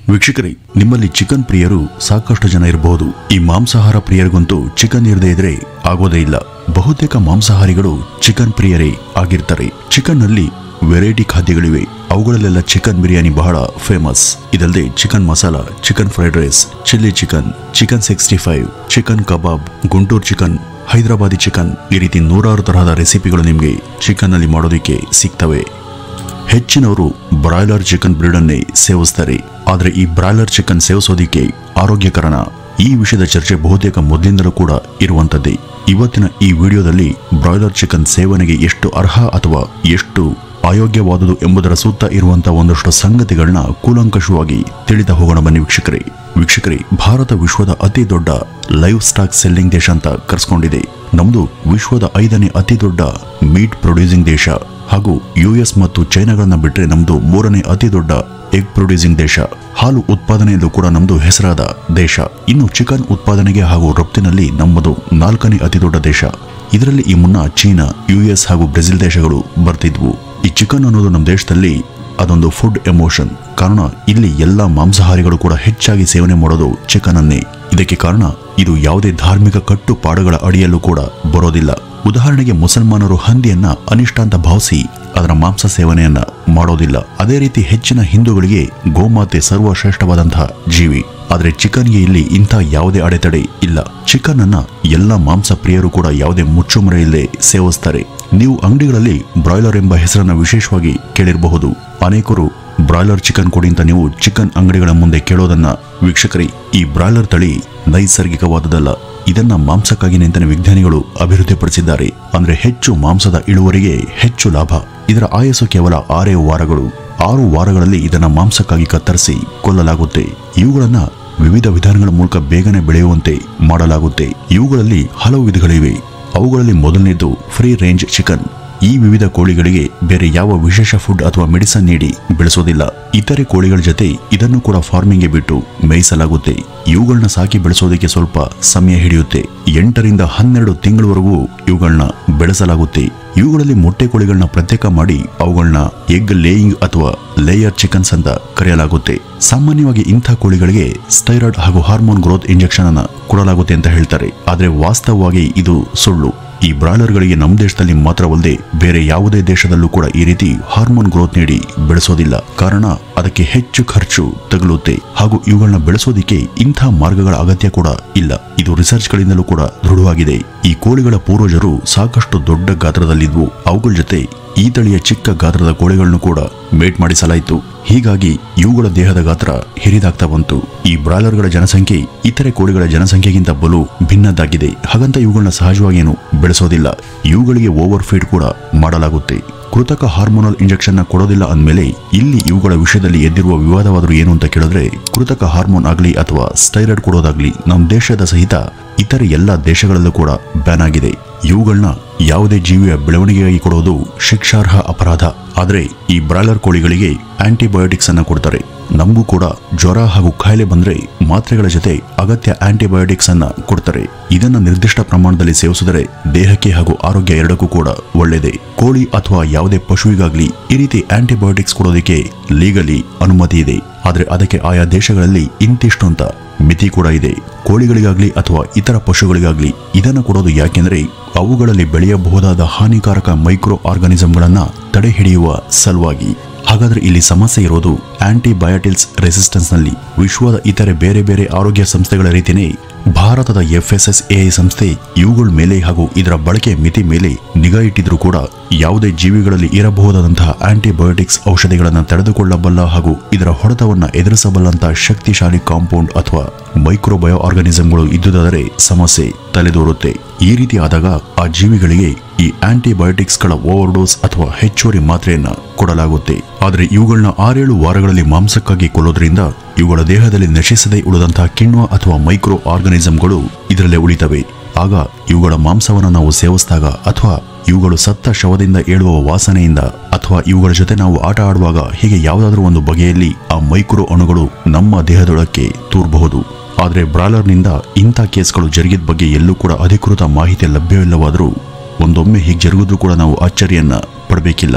ವೀಕ್ಷಕರೇ ನಿಮ್ಮಲ್ಲಿ ಚಿಕನ್ ಪ್ರಿಯರು ಸಾಕಷ್ಟು ಜನ ಇರಬಹುದು ಈ ಮಾಂಸಾಹಾರ ಪ್ರಿಯರಿಗಂತೂ ಚಿಕನ್ ಇರದೇ ಇದ್ರೆ ಆಗೋದೇ ಇಲ್ಲ ಬಹುತೇಕ ಮಾಂಸಾಹಾರಿಗಳು ಚಿಕನ್ ಪ್ರಿಯರೇ ಆಗಿರ್ತಾರೆ ಚಿಕನ್ ನಲ್ಲಿ ವೆರೈಟಿ ಖಾದ್ಯಗಳಿವೆ ಅವುಗಳಲ್ಲೆಲ್ಲ ಚಿಕನ್ ಬಿರಿಯಾನಿ ಬಹಳ ಫೇಮಸ್ ಇದಲ್ಲದೆ chicken masala chicken fried rice chilli chicken chicken sixty five chicken kebab Guntur chicken Hyderabadi chicken ಈ ರೀತಿ ನೂರಾರು ತರಹದ ರೆಸಿಪಿಗಳು ನಿಮಗೆ ಚಿಕನ್ ನಲ್ಲಿ ಮಾಡೋದಕ್ಕೆ ಸಿಗ್ತವೆ ಹೆಚ್ಚಿನವರು ಬ್ರಾಯ್ಲರ್ ಚಿಕನ್ ಬ್ರೀಡ್ ಅನ್ನೇ ಸೇವಿಸ್ತಾರೆ ಆದರೆ ಈ ಬ್ರಾಯ್ಲರ್ ಚಿಕನ್ ಸೇವಿಸೋದಿಕ್ಕೆ ಆರೋಗ್ಯಕರನ ಈ ವಿಷಯದ ಚರ್ಚೆ ಬಹುತೇಕ ಮೊದಲಿಂದಲೂ ಕೂಡ ಇರುವಂತದ್ದೇ ಇವತ್ತಿನ ಈ ವಿಡಿಯೋದಲ್ಲಿ ಬ್ರಾಯ್ಲರ್ ಚಿಕನ್ ಸೇವನೆಗೆ ಎಷ್ಟು ಅರ್ಹ ಅಥವಾ ಎಷ್ಟು ಅಯೋಗ್ಯವಾದುದು ಎಂಬುದರ ಸುತ್ತ ಇರುವಂತಹ ಒಂದಷ್ಟು ಸಂಗತಿಗಳನ್ನ ಕೂಲಂಕಷವಾಗಿ ತಿಳಿತಾ ಹೋಗೋಣ ಬನ್ನಿ ವೀಕ್ಷಕರೇ ವೀಕ್ಷಕರೇ ಭಾರತ ವಿಶ್ವದ ಅತಿ ದೊಡ್ಡ ಲೈವ್ ಸ್ಟಾಕ್ ಸೆಲ್ಲಿಂಗ್ ದೇಶ ಅಂತ ಕರೆಸ್ಕೊಂಡಿದೆ ನಮ್ದು ವಿಶ್ವದ ಐದನೇ ಅತಿ ದೊಡ್ಡ ಮೀಟ್ ಪ್ರೊಡ್ಯೂಸಿಂಗ್ ದೇಶ ಹಾಗೂ ಯುಎಸ್ ಮತ್ತು ಚೈನಾಗಳನ್ನ ಬಿಟ್ಟರೆ ನಮ್ದು ಮೂರನೇ ಅತಿ ದೊಡ್ಡ ಎಗ್ ಪ್ರೊಡ್ಯೂಸಿಂಗ್ ದೇಶ ಹಾಲು ಉತ್ಪಾದನೆಯಲ್ಲೂ ಕೂಡ ನಮ್ದು ಹೆಸರಾದ ದೇಶ ಇನ್ನು ಚಿಕನ್ ಉತ್ಪಾದನೆಗೆ ಹಾಗೂ ರಫ್ತಿನಲ್ಲಿ ನಮ್ಮದು ನಾಲ್ಕನೇ ಅತಿ ದೊಡ್ಡ ದೇಶ ಇದರಲ್ಲಿ ಈ ಮುನ್ನ ಚೀನಾ ಯುಎಸ್ ಹಾಗೂ ಬ್ರೆಜಿಲ್ ದೇಶಗಳು ಬರ್ತಿದ್ವು ಈ ಚಿಕನ್ ಅನ್ನೋದು ನಮ್ಮ ದೇಶದಲ್ಲಿ ಅದೊಂದು ಫುಡ್ ಎಮೋಷನ್ ಕಾರಣ ಇಲ್ಲಿ ಎಲ್ಲ ಮಾಂಸಾಹಾರಿಗಳು ಕೂಡ ಹೆಚ್ಚಾಗಿ ಸೇವನೆ ಮಾಡೋದು ಚಿಕನ್ ಅನ್ನೇ ಇದಕ್ಕೆ ಕಾರಣ ಇದು ಯಾವುದೇ ಧಾರ್ಮಿಕ ಕಟ್ಟುಪಾಡುಗಳ ಅಡಿಯಲ್ಲೂ ಕೂಡ ಬರೋದಿಲ್ಲ ಉದಾಹರಣೆಗೆ ಮುಸಲ್ಮಾನರು ಹಂದಿಯನ್ನ ಅನಿಷ್ಟ ಅಂತ ಭಾವಿಸಿ ಅದರ ಮಾಂಸ ಸೇವನೆಯನ್ನ ಮಾಡೋದಿಲ್ಲ ಅದೇ ರೀತಿ ಹೆಚ್ಚಿನ ಹಿಂದೂಗಳಿಗೆ ಗೋಮಾತೆ ಸರ್ವಶ್ರೇಷ್ಠವಾದಂತಹ ಜೀವಿ ಆದರೆ ಚಿಕನ್ಗೆ ಇಲ್ಲಿ ಇಂಥ ಯಾವುದೇ ಅಡೆತಡೆ ಇಲ್ಲ ಚಿಕನ್ ಅನ್ನ ಎಲ್ಲ ಮಾಂಸ ಪ್ರಿಯರು ಕೂಡ ಯಾವುದೇ ಮುಚ್ಚುಮರೆ ಇಲ್ಲದೆ ಸೇವಿಸ್ತಾರೆ ನೀವು ಅಂಗಡಿಗಳಲ್ಲಿ ಬ್ರಾಯ್ಲರ್ ಎಂಬ ಹೆಸರನ್ನ ವಿಶೇಷವಾಗಿ ಕೇಳಿರಬಹುದು ಅನೇಕರು ಬ್ರಾಯ್ಲರ್ ಚಿಕನ್ ಕೊಡಿ ಅಂತ ನೀವು ಚಿಕನ್ ಅಂಗಡಿಗಳ ಮುಂದೆ ಕೇಳೋದನ್ನ ವೀಕ್ಷಕರೇ ಈ ಬ್ರಾಯ್ಲರ್ ತಳಿ ನೈಸರ್ಗಿಕವಾದದಲ್ಲ ಇದನ್ನ ಮಾಂಸಕ್ಕಾಗಿ ನಿಂತನೆ ವಿಜ್ಞಾನಿಗಳು ಅಭಿವೃದ್ಧಿಪಡಿಸಿದ್ದಾರೆ ಅಂದ್ರೆ ಹೆಚ್ಚು ಮಾಂಸದ ಇಳುವರಿಗೆ ಹೆಚ್ಚು ಲಾಭ ಇದರ ಆಯಸ್ಸು ಕೇವಲ ಆರೇ ವಾರಗಳು ಆರು ವಾರಗಳಲ್ಲಿ ಇದನ್ನ ಮಾಂಸಕ್ಕಾಗಿ ಕತ್ತರಿಸಿ ಕೊಲ್ಲಲಾಗುತ್ತೆ ಇವುಗಳನ್ನ ವಿವಿಧ ವಿಧಾನಗಳ ಮೂಲಕ ಬೇಗನೆ ಬೆಳೆಯುವಂತೆ ಮಾಡಲಾಗುತ್ತೆ ಇವುಗಳಲ್ಲಿ ಹಲವು ವಿಧಗಳಿವೆ ಅವುಗಳಲ್ಲಿ ಮೊದಲನೇದು ಫ್ರೀ ರೇಂಜ್ ಚಿಕನ್ ಈ ವಿವಿಧ ಕೋಳಿಗಳಿಗೆ ಬೇರೆ ಯಾವ ವಿಶೇಷ ಫುಡ್ ಅಥವಾ ಮೆಡಿಸನ್ ನೀಡಿ ಬೆಳೆಸೋದಿಲ್ಲ ಇತರೆ ಕೋಳಿಗಳ ಜೊತೆ ಇದನ್ನು ಕೂಡ ಫಾರ್ಮಿಂಗ್ಗೆ ಬಿಟ್ಟು ಮೇಯಿಸಲಾಗುತ್ತೆ ಇವುಗಳನ್ನ ಸಾಕಿ ಬೆಳೆಸೋದಕ್ಕೆ ಸ್ವಲ್ಪ ಸಮಯ ಹಿಡಿಯುತ್ತೆ ಎಂಟರಿಂದ ಹನ್ನೆರಡು ತಿಂಗಳವರೆಗೂ ಇವುಗಳನ್ನ ಬೆಳೆಸಲಾಗುತ್ತೆ ಇವುಗಳಲ್ಲಿ ಮೊಟ್ಟೆ ಕೋಳಿಗಳನ್ನ ಪ್ರತ್ಯೇಕ ಮಾಡಿ ಅವುಗಳನ್ನ ಎಗ್ ಲೇಯಿಂಗ್ ಅಥವಾ ಲೇಯರ್ ಚಿಕನ್ಸ್ ಅಂತ ಕರೆಯಲಾಗುತ್ತೆ ಸಾಮಾನ್ಯವಾಗಿ ಇಂಥ ಕೋಳಿಗಳಿಗೆ ಸ್ಟೈರಾಯ್ಡ್ ಹಾಗೂ ಹಾರ್ಮೋನ್ ಗ್ರೋತ್ ಇಂಜೆಕ್ಷನ್ ಅನ್ನ ಕೊಡಲಾಗುತ್ತೆ ಅಂತ ಹೇಳ್ತಾರೆ ಆದ್ರೆ ವಾಸ್ತವವಾಗಿ ಇದು ಸುಳ್ಳು ಈ ಬ್ರಾಯ್ಲರ್ಗಳಿಗೆ ನಮ್ಮ ದೇಶದಲ್ಲಿ ಮಾತ್ರವಲ್ಲದೆ ಬೇರೆ ಯಾವುದೇ ದೇಶದಲ್ಲೂ ಕೂಡ ಈ ರೀತಿ ಹಾರ್ಮೋನ್ ಗ್ರೋತ್ ನೀಡಿ ಬೆಳೆಸೋದಿಲ್ಲ ಕಾರಣ ಅದಕ್ಕೆ ಹೆಚ್ಚು ಖರ್ಚು ತಗುಲುತ್ತೆ ಹಾಗೂ ಇವುಗಳನ್ನ ಬೆಳೆಸೋದಿಕ್ಕೆ ಇಂಥ ಮಾರ್ಗಗಳ ಅಗತ್ಯ ಕೂಡ ಇಲ್ಲ ಇದು ರಿಸರ್ಚ್ಗಳಿಂದಲೂ ಕೂಡ ದೃಢವಾಗಿದೆ ಈ ಕೋಳಿಗಳ ಪೂರ್ವಜರು ಸಾಕಷ್ಟು ದೊಡ್ಡ ಗಾತ್ರದಲ್ಲಿದ್ವು ಅವುಗಳ ಜೊತೆ ಈ ತಳಿಯ ಚಿಕ್ಕ ಗಾತ್ರದ ಕೋಳಿಗಳನ್ನು ಕೂಡ ಮೇಟ್ ಮಾಡಿಸಲಾಯಿತು ಹೀಗಾಗಿ ಇವುಗಳ ದೇಹದ ಗಾತ್ರ ಹಿರಿದಾಗ್ತಾ ಬಂತು ಈ ಬ್ರಾಯ್ಲರ್ಗಳ ಜನಸಂಖ್ಯೆ ಇತರೆ ಕೋಳಿಗಳ ಜನಸಂಖ್ಯೆಗಿಂತ ಬಲು ಭಿನ್ನದ್ದಾಗಿದೆ ಹಾಗಂತ ಇವುಗಳನ್ನ ಸಹಜವಾಗಿ ಏನು ಬೆಳೆಸೋದಿಲ್ಲ ಇವುಗಳಿಗೆ ಓವರ್ ಫೀಡ್ ಕೂಡ ಮಾಡಲಾಗುತ್ತೆ ಕೃತಕ ಹಾರ್ಮೋನಲ್ ಇಂಜೆಕ್ಷನ್ ಕೊಡೋದಿಲ್ಲ ಅಂದಮೇಲೆ ಇಲ್ಲಿ ಇವುಗಳ ವಿಷಯದಲ್ಲಿ ಎದ್ದಿರುವ ವಿವಾದವಾದರೂ ಏನು ಅಂತ ಕೇಳಿದ್ರೆ ಕೃತಕ ಹಾರ್ಮೋನ್ ಆಗಲಿ ಅಥವಾ ಸ್ಟೈರಾಯ್ಡ್ ಕೊಡೋದಾಗ್ಲಿ ನಮ್ಮ ದೇಶದ ಸಹಿತ ಇತರೆ ಎಲ್ಲ ದೇಶಗಳಲ್ಲೂ ಕೂಡ ಬ್ಯಾನ್ ಆಗಿದೆ ಇವುಗಳನ್ನ ಯಾವುದೇ ಜೀವಿಯ ಬೆಳವಣಿಗೆಗಾಗಿ ಕೊಡೋದು ಶಿಕ್ಷಾರ್ಹ ಅಪರಾಧ ಆದರೆ ಈ ಬ್ರಾಯ್ಲರ್ ಕೋಳಿಗಳಿಗೆ ಆಂಟಿಬಯೋಟಿಕ್ಸ್ ಅನ್ನ ಕೊಡ್ತಾರೆ ನಮಗೂ ಕೂಡ ಜ್ವರ ಹಾಗೂ ಕಾಯಿಲೆ ಬಂದ್ರೆ ಮಾತ್ರೆಗಳ ಜೊತೆ ಅಗತ್ಯ ಆಂಟಿಬಯೋಟಿಕ್ಸ್ ಅನ್ನ ಕೊಡ್ತಾರೆ ಇದನ್ನ ನಿರ್ದಿಷ್ಟ ಪ್ರಮಾಣದಲ್ಲಿ ಸೇವಿಸಿದರೆ ದೇಹಕ್ಕೆ ಹಾಗೂ ಆರೋಗ್ಯ ಎರಡಕ್ಕೂ ಕೂಡ ಒಳ್ಳೆಯದೇ ಕೋಳಿ ಅಥವಾ ಯಾವುದೇ ಪಶುವಿಗಾಗ್ಲಿ ಈ ರೀತಿ ಆಂಟಿಬಯೋಟಿಕ್ಸ್ ಕೊಡೋದಕ್ಕೆ ಲೀಗಲಿ ಅನುಮತಿ ಇದೆ ಆದ್ರೆ ಅದಕ್ಕೆ ಆಯಾ ದೇಶಗಳಲ್ಲಿ ಇಂತಿಷ್ಟು ಅಂತ ಮಿತಿ ಕೂಡ ಇದೆ ಕೋಳಿಗಳಿಗಾಗ್ಲಿ ಅಥವಾ ಇತರ ಪಶುಗಳಿಗಾಗ್ಲಿ ಇದನ್ನು ಕೊಡೋದು ಯಾಕೆಂದ್ರೆ ಅವುಗಳಲ್ಲಿ ಬೆಳೆಯಬಹುದಾದ ಹಾನಿಕಾರಕ ಮೈಕ್ರೋ ಆರ್ಗಾನಿಸಂಗಳನ್ನ ತಡೆ ಹಿಡಿಯುವ ಸಲುವಾಗಿ ಹಾಗಾದ್ರೆ ಇಲ್ಲಿ ಸಮಸ್ಯೆ ಇರೋದು ಆಂಟಿಬಯೋಟಿಕ್ಸ್ ರೆಸಿಸ್ಟೆನ್ಸ್ ನಲ್ಲಿ ವಿಶ್ವದ ಇತರೆ ಬೇರೆ ಬೇರೆ ಆರೋಗ್ಯ ಸಂಸ್ಥೆಗಳ ರೀತಿಯೇ ಭಾರತದ ಎಫ್ಎಸ್ಎಸ್ಎ ಸಂಸ್ಥೆ ಇವುಗಳ ಮೇಲೆ ಹಾಗೂ ಇದರ ಬಳಕೆ ಮಿತಿ ಮೇಲೆ ನಿಗಾ ಇಟ್ಟಿದ್ರೂ ಕೂಡ ಯಾವುದೇ ಜೀವಿಗಳಲ್ಲಿ ಇರಬಹುದಾದಂತಹ ಆಂಟಿಬಯೋಟಿಕ್ಸ್ ಔಷಧಿಗಳನ್ನು ತಡೆದುಕೊಳ್ಳಬಲ್ಲ ಹಾಗೂ ಇದರ ಹೊಡೆತವನ್ನ ಎದುರಿಸಬಲ್ಲಂತಹ ಶಕ್ತಿಶಾಲಿ ಕಾಂಪೌಂಡ್ ಅಥವಾ ಮೈಕ್ರೋಬಯೋ ಆರ್ಗಾನಿಸಂಗಳು ಇದ್ದುದಾದರೆ ಸಮಸ್ಯೆ ತಲೆದೋರುತ್ತೆ ಈ ರೀತಿ ಆದಾಗ ಆ ಜೀವಿಗಳಿಗೆ ಈ ಆಂಟಿಬಯೋಟಿಕ್ಸ್ಗಳ ಓವರ್ ಡೋಸ್ ಅಥವಾ ಹೆಚ್ಚುವರಿ ಮಾತ್ರೆಯನ್ನ ಕೊಡಲಾಗುತ್ತೆ ಆದರೆ ಇವುಗಳನ್ನ ಆರೇಳು ವಾರಗಳಲ್ಲಿ ಮಾಂಸಕ್ಕಾಗಿ ಕೊಲ್ಲೋದ್ರಿಂದ ಇವುಗಳ ದೇಹದಲ್ಲಿ ನಶಿಸದೆ ಉಳಿದಂತಹ ಕಿಣ್ವ ಅಥವಾ ಮೈಕ್ರೋ ಆರ್ಗಾನಿಸಂಗಳು ಇದರಲ್ಲೇ ಉಳಿತವೆ ಆಗ ಇವುಗಳ ಮಾಂಸವನ್ನು ನಾವು ಸೇವಿಸಿದಾಗ ಅಥವಾ ಇವುಗಳು ಸತ್ತ ಶವದಿಂದ ಏಳುವ ವಾಸನೆಯಿಂದ ಅಥವಾ ಇವುಗಳ ಜೊತೆ ನಾವು ಆಟ ಆಡುವಾಗ ಹೀಗೆ ಯಾವುದಾದ್ರೂ ಒಂದು ಬಗೆಯಲ್ಲಿ ಆ ಮೈಕ್ರೋ ಅಣುಗಳು ನಮ್ಮ ದೇಹದೊಳಕ್ಕೆ ತೂರಬಹುದು ಆದರೆ ಬ್ರಾಯ್ಲರ್ನಿಂದ ಇಂಥ ಕೇಸ್ಗಳು ಜರುಗಿದ ಬಗ್ಗೆ ಎಲ್ಲೂ ಕೂಡ ಅಧಿಕೃತ ಮಾಹಿತಿ ಲಭ್ಯವಿಲ್ಲವಾದರೂ ಒಂದೊಮ್ಮೆ ಹೀಗೆ ಜರುಗಿದ್ರೂ ಕೂಡ ನಾವು ಅಚ್ಚರಿಯನ್ನ ಪಡಬೇಕಿಲ್ಲ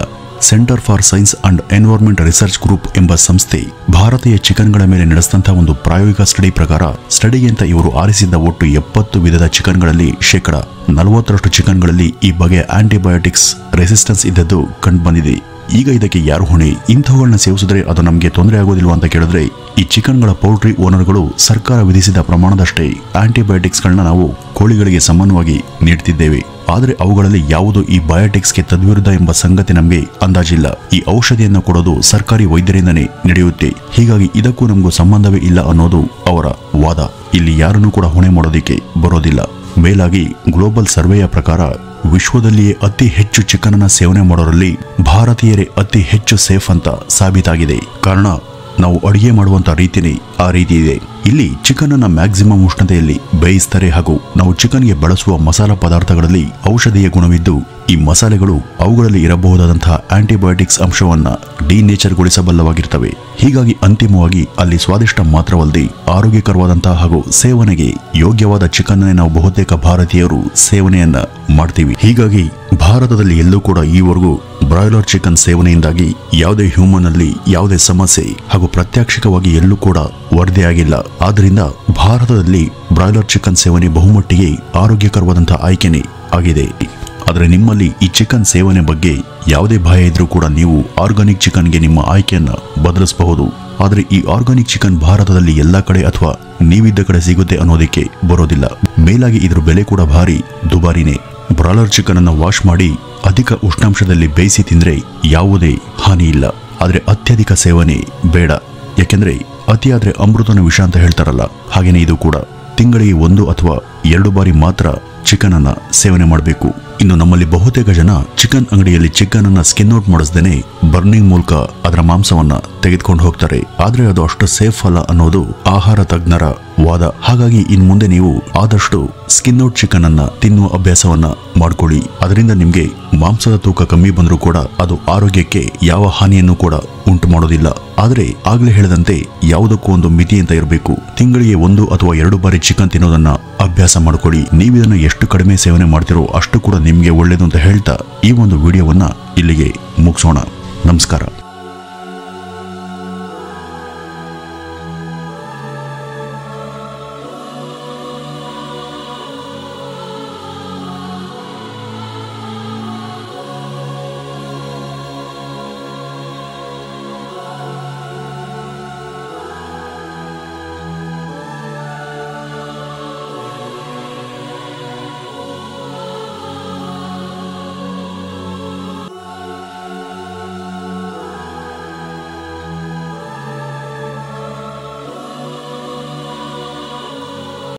Centre for Science and Environment research group ಎಂಬ ಸಂಸ್ಥೆ ಭಾರತೀಯ ಚಿಕನ್ಗಳ ಮೇಲೆ ನಡೆಸಿದಂತಹ ಒಂದು ಪ್ರಾಯೋಗಿಕ ಸ್ಟಡಿ ಪ್ರಕಾರ ಸ್ಟಡಿಗೆ ಅಂತ ಇವರು ಆರಿಸಿದ್ದ ಒಟ್ಟು ಎಪ್ಪತ್ತು ವಿಧದ ಚಿಕನ್ಗಳಲ್ಲಿ ಶೇಕಡ ನಲವತ್ತರಷ್ಟು ಚಿಕನ್ಗಳಲ್ಲಿ ಈ ಬಗೆಯ ಆಂಟಿಬಯೋಟಿಕ್ಸ್ ರೆಸಿಸ್ಟೆನ್ಸ್ ಇದ್ದದ್ದು ಕಂಡುಬಂದಿದೆ ಈಗ ಇದಕ್ಕೆ ಯಾರು ಹೊಣೆ ಇಂಥವುಗಳನ್ನ ಸೇವಿಸಿದ್ರೆ ಅದು ನಮಗೆ ತೊಂದರೆ ಆಗೋದಿಲ್ವಾ ಅಂತ ಕೇಳಿದ್ರೆ ಈ ಚಿಕನ್ಗಳ ಪೌಲ್ಟ್ರಿ ಓನರ್ಗಳು ಸರ್ಕಾರ ವಿಧಿಸಿದ ಪ್ರಮಾಣದಷ್ಟೇ ಆಂಟಿಬಯೋಟಿಕ್ಸ್ಗಳನ್ನ ನಾವು ಕೋಳಿಗಳಿಗೆ ಸಮಾನವಾಗಿ ನೀಡ್ತಿದ್ದೇವೆ ಆದರೆ ಅವುಗಳಲ್ಲಿ ಯಾವುದು ಈ ಬಯೋಟಿಕ್ಸ್ಗೆ ತದ್ವಿರುದ್ಧ ಎಂಬ ಸಂಗತಿ ನಮಗೆ ಅಂದಾಜಿಲ್ಲ ಈ ಔಷಧಿಯನ್ನು ಕೊಡೋದು ಸರ್ಕಾರಿ ವೈದ್ಯರಿಂದನೇ ನಡೆಯುತ್ತೆ ಹೀಗಾಗಿ ಇದಕ್ಕೂ ನಮಗೂ ಸಂಬಂಧವೇ ಇಲ್ಲ ಅನ್ನೋದು ಅವರ ವಾದ ಇಲ್ಲಿ ಯಾರನ್ನೂ ಕೂಡ ಹೊಣೆ ಮಾಡೋದಿಕ್ಕೆ ಬರೋದಿಲ್ಲ ಮೇಲಾಗಿ ಗ್ಲೋಬಲ್ ಸರ್ವೆಯ ಪ್ರಕಾರ ವಿಶ್ವದಲ್ಲಿಯೇ ಅತಿ ಹೆಚ್ಚು ಚಿಕನ್ ಅನ್ನ ಸೇವನೆ ಮಾಡೋರಲ್ಲಿ ಭಾರತೀಯರೇ ಅತಿ ಹೆಚ್ಚು ಸೇಫ್ ಅಂತ ಸಾಬೀತಾಗಿದೆ ಕಾರಣ ನಾವು ಅಡಿಗೆ ಮಾಡುವಂತ ರೀತಿನೇ ಆ ರೀತಿ ಇದೆ ಇಲ್ಲಿ ಚಿಕನ್ ಅನ್ನ ಮ್ಯಾಕ್ಸಿಮಮ್ ಉಷ್ಣತೆಯಲ್ಲಿ ಬೇಯಿಸ್ತಾರೆ ಹಾಗೂ ನಾವು ಚಿಕನ್ಗೆ ಬಳಸುವ ಮಸಾಲ ಪದಾರ್ಥಗಳಲ್ಲಿ ಔಷಧೀಯ ಗುಣವಿದ್ದು ಈ ಮಸಾಲೆಗಳು ಅವುಗಳಲ್ಲಿ ಇರಬಹುದಾದಂತಹ ಆಂಟಿಬಯೋಟಿಕ್ಸ್ ಅಂಶವನ್ನ ಡಿನೇಚರ್ಗೊಳಿಸಬಲ್ಲವಾಗಿರ್ತವೆ ಹೀಗಾಗಿ ಅಂತಿಮವಾಗಿ ಅಲ್ಲಿ ಸ್ವಾದಿಷ್ಟ ಮಾತ್ರವಲ್ಲದೆ ಆರೋಗ್ಯಕರವಾದಂತಹ ಹಾಗೂ ಸೇವನೆಗೆ ಯೋಗ್ಯವಾದ ಚಿಕನ್ ನಾವು ಬಹುತೇಕ ಭಾರತೀಯರು ಸೇವನೆಯನ್ನ ಮಾಡ್ತೀವಿ ಹೀಗಾಗಿ ಭಾರತದಲ್ಲಿ ಎಲ್ಲೂ ಕೂಡ ಈವರೆಗೂ ಬ್ರಾಯ್ಲರ್ ಚಿಕನ್ ಸೇವನೆಯಿಂದಾಗಿ ಯಾವುದೇ ಹ್ಯೂಮನ್ ಅಲ್ಲಿ ಯಾವುದೇ ಸಮಸ್ಯೆ ಹಾಗೂ ಪ್ರತ್ಯಕ್ಷಿಕವಾಗಿ ಎಲ್ಲೂ ಕೂಡ ವರದಿಯಾಗಿಲ್ಲ ಆದ್ದರಿಂದ ಭಾರತದಲ್ಲಿ ಬ್ರಾಯ್ಲರ್ ಚಿಕನ್ ಸೇವನೆ ಬಹುಮಟ್ಟಿಗೆ ಆರೋಗ್ಯಕರವಾದಂತಹ ಆಯ್ಕೆನೇ ಆಗಿದೆ ಆದರೆ ನಿಮ್ಮಲ್ಲಿ ಈ ಚಿಕನ್ ಸೇವನೆ ಬಗ್ಗೆ ಯಾವುದೇ ಭಯ ಇದ್ರೂ ಕೂಡ ನೀವು ಆರ್ಗಾನಿಕ್ ಚಿಕನ್ಗೆ ನಿಮ್ಮ ಆಯ್ಕೆಯನ್ನ ಬದಲಿಸಬಹುದು ಆದರೆ ಈ ಆರ್ಗಾನಿಕ್ ಚಿಕನ್ ಭಾರತದಲ್ಲಿ ಎಲ್ಲ ಕಡೆ ಅಥವಾ ನೀವಿದ್ದ ಕಡೆ ಸಿಗುತ್ತೆ ಅನ್ನೋದಕ್ಕೆ ಬರೋದಿಲ್ಲ ಮೇಲಾಗಿ ಇದ್ರ ಬೆಲೆ ಕೂಡ ಭಾರಿ ದುಬಾರಿನೇ ಬ್ರಾಲರ್ ಚಿಕನ್ ಅನ್ನ ವಾಶ್ ಮಾಡಿ ಅಧಿಕ ಉಷ್ಣಾಂಶದಲ್ಲಿ ಬೇಯಿಸಿ ತಿಂದ್ರೆ ಯಾವುದೇ ಹಾನಿ ಇಲ್ಲ ಆದರೆ ಅತ್ಯಧಿಕ ಸೇವನೆ ಬೇಡ ಯಾಕೆಂದ್ರೆ ಅತಿಯಾದ್ರೆ ಅಮೃತನ ವಿಷ ಅಂತ ಹೇಳ್ತಾರಲ್ಲ ಹಾಗೇನೆ ಇದು ಕೂಡ ತಿಂಗಳಿಗೆ ಒಂದು ಅಥವಾ ಎರಡು ಬಾರಿ ಮಾತ್ರ ಚಿಕನ್ ಅನ್ನ ಸೇವನೆ ಮಾಡಬೇಕು ಇನ್ನು ನಮ್ಮಲ್ಲಿ ಬಹುತೇಕ ಜನ ಚಿಕನ್ ಅಂಗಡಿಯಲ್ಲಿ ಚಿಕನ್ ಅನ್ನ ಸ್ಕಿನ್ ಔಟ್ ಮಾಡಿಸ್ದೇನೆ ಬರ್ನಿಂಗ್ ಮೂಲಕ ಅದರ ಮಾಂಸವನ್ನ ತೆಗೆದುಕೊಂಡು ಹೋಗ್ತಾರೆ ಆದ್ರೆ ಅದು ಅಷ್ಟು ಸೇಫ್ ಅಲ್ಲ ಅನ್ನೋದು ಆಹಾರ ತಜ್ಞರ ವಾದ ಹಾಗಾಗಿ ಇನ್ ಮುಂದೆ ನೀವು ಆದಷ್ಟು ಸ್ಕಿನ್ ಔಟ್ ಚಿಕನ್ ಅನ್ನ ತಿನ್ನುವ ಅಭ್ಯಾಸವನ್ನ ಮಾಡ್ಕೊಳ್ಳಿ ಅದರಿಂದ ನಿಮ್ಗೆ ಮಾಂಸದ ತೂಕ ಕಮ್ಮಿ ಬಂದರೂ ಕೂಡ ಅದು ಆರೋಗ್ಯಕ್ಕೆ ಯಾವ ಹಾನಿಯನ್ನು ಕೂಡ ಉಂಟು ಮಾಡೋದಿಲ್ಲ ಆದ್ರೆ ಆಗ್ಲೇ ಹೇಳಿದಂತೆ ಯಾವುದಕ್ಕೂ ಒಂದು ಮಿತಿ ಅಂತ ಇರಬೇಕು ತಿಂಗಳಿಗೆ ಒಂದು ಅಥವಾ ಎರಡು ಬಾರಿ ಚಿಕನ್ ತಿನ್ನೋದನ್ನ ಅಭ್ಯಾಸ ಮಾಡ್ಕೊಳ್ಳಿ ನೀವಿದನ್ನ ಎಷ್ಟು ಕಡಿಮೆ ಸೇವನೆ ಮಾಡ್ತಿರೋ ಅಷ್ಟು ಕೂಡ ನಿಮ್ಗೆ ಒಳ್ಳೇದು ಅಂತ ಹೇಳ್ತಾ ಈ ಒಂದು ವಿಡಿಯೋವನ್ನ ಇಲ್ಲಿಗೆ ಮುಗಿಸೋಣ ನಮಸ್ಕಾರ